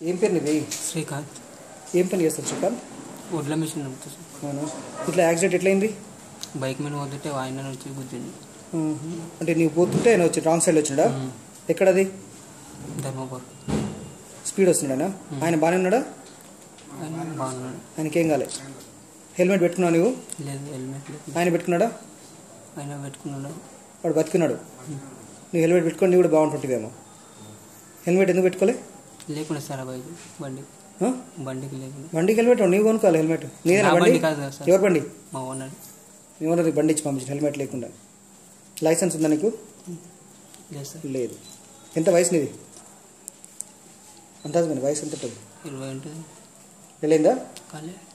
ఏం పేరు నీది శ్రీకాంత్ ఏం పని చేస్తావు శ్రీకాంత్ వడ్ల మిషన్ నడుపుతుంది అవునా ఇట్లా యాక్సిడెంట్ ఎట్లయింది బైక్ మీద పోతుంటే ఆయన నుంచి గుద్దింది మ్మ్. అంటే నీవు పోతుంటే ఆయన వచ్చి రాంగ్ సైడ్ వచ్చిండా ఎక్కడది ధర్మపురం స్పీడ్ వస్తున్నాడా ఆయన బాగానే ఉన్నాడా ఆయన బాగున్నాడు ఆయనకేం కాలే హెల్మెట్ పెట్టుకున్నావు నువ్వు లేదు హెల్మెట్ లేదు ఆయన పెట్టుకున్నాడా ఆయన పెట్టుకున్నాడు వాడు బతికున్నాడు నువ్వు హెల్మెట్ పెట్టుకొని నువ్వు కూడా బాగుంటుంటివేమో హెల్మెట్ ఎందుకు పెట్టుకోలే లేకుండా సార్ ఆ బైక్ బండి ఆ? బండికి లేకుండా బండికి హెల్మెట్ నీవు కొనుక్కోవాలి హెల్మెట్ నీదేనా నా బండి బండి కాదు కదా సార్ ఎవరు బండి మా ఓనర్ మీ ఓనర్ బండి ఇచ్చి పంపించిన హెల్మెట్ లేకుండా లైసెన్స్ ఉందా నీకు లేదు సార్ లేదు ఎంత వయసు నీది అందాజు వయసు ఎంత ఉంటుంది ఇరవై ఉంటుంది వెళ్ళిందా కాలే